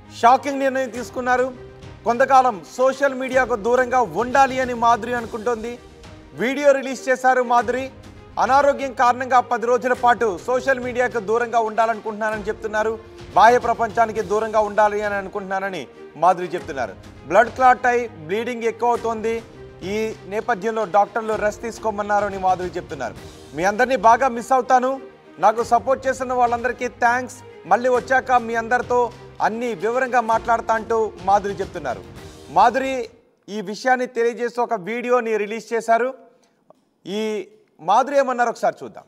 shocking నిర్ణయం తీసుకున్నారు కొంతకాలం సోషల్ మీడియాకు దూరంగా ఉండాలి అని మాధురి అనుకుంటోంది వీడియో రిలీజ్ చేశారు మాధురి అనారోగ్యం కారణంగా పది రోజుల పాటు సోషల్ మీడియాకు దూరంగా ఉండాలనుకుంటున్నానని చెప్తున్నారు బాహ్య ప్రపంచానికి దూరంగా ఉండాలి అని అనుకుంటున్నానని మాధురి చెప్తున్నారు బ్లడ్ క్లాట్ అయి బ్లీడింగ్ ఎక్కువ అవుతోంది ఈ నేపథ్యంలో డాక్టర్లు రెస్ట్ తీసుకోమన్నారు అని మాధురి చెప్తున్నారు మీ అందరినీ బాగా మిస్ అవుతాను నాకు సపోర్ట్ చేస్తున్న వాళ్ళందరికీ థ్యాంక్స్ మళ్ళీ వచ్చాక మీ అందరితో అన్ని వివరంగా మాట్లాడతా అంటూ మాధురి చెప్తున్నారు మాధురి ఈ విషయాన్ని తెలియజేస్తూ ఒక వీడియోని రిలీజ్ చేశారు ఈ మాధురి ఏమన్నారు ఒకసారి చూద్దాం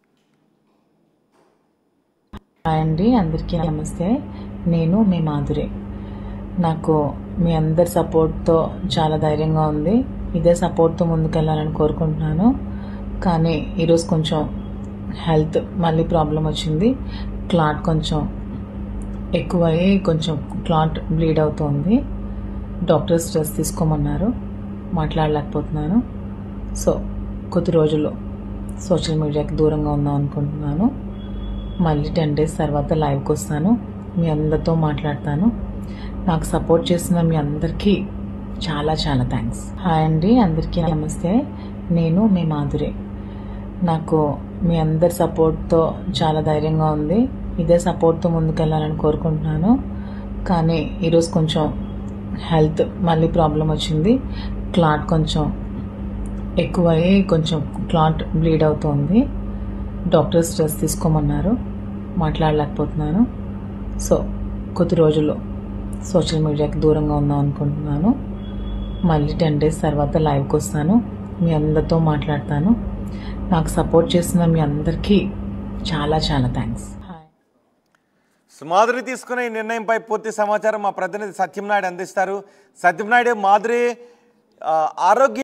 హాయ్ అండి అందరికీ నమస్తే నేను మీ మాధురి నాకు మీ అందరి సపోర్ట్తో చాలా ధైర్యంగా ఉంది ఇదే సపోర్ట్తో ముందుకెళ్ళాలని కోరుకుంటున్నాను కానీ ఈరోజు కొంచెం హెల్త్ మళ్ళీ ప్రాబ్లం వచ్చింది క్లాట్ కొంచెం ఎక్కువయ్యి కొంచెం క్లాట్ బ్లీడ్ అవుతుంది డాక్టర్ స్ట్రెస్ తీసుకోమన్నారు మాట్లాడలేకపోతున్నాను సో కొద్ది రోజులు సోషల్ మీడియాకి దూరంగా ఉందాం అనుకుంటున్నాను మళ్ళీ టెన్ డేస్ తర్వాత లైవ్కి వస్తాను మీ అందరితో మాట్లాడతాను నాకు సపోర్ట్ చేసిన మీ అందరికీ చాలా చాలా థ్యాంక్స్ హాయ్ అండి అందరికీ నమస్తే నేను మీ మాధురి నాకు మీ అందరి సపోర్ట్తో చాలా ధైర్యంగా ఉంది ఇదే సపోర్ట్తో ముందుకెళ్ళాలని కోరుకుంటున్నాను కానీ ఈరోజు కొంచెం హెల్త్ మళ్ళీ ప్రాబ్లం వచ్చింది క్లాట్ కొంచెం ఎక్కువయ్యి కొంచెం క్లాట్ బ్లీడ్ అవుతుంది డాక్టర్ స్ట్రెస్ తీసుకోమన్నారు మాట్లాడలేకపోతున్నాను సో కొద్ది రోజులు సోషల్ మీడియాకి దూరంగా ఉందాం అనుకుంటున్నాను మళ్ళీ టెన్ డేస్ తర్వాత లైవ్కి వస్తాను మీ అందరితో మాట్లాడతాను నాకు సపోర్ట్ చేసిన మీ అందరికీ చాలా చాలా థ్యాంక్స్ హాయ్ మాధురి తీసుకున్న ఈ నిర్ణయంపై పూర్తి సమాచారం మా ప్రతినిధి సత్యంనాయుడు అందిస్తారు సత్యంనాయుడు మాధురి ఆ, ఆరోగ్య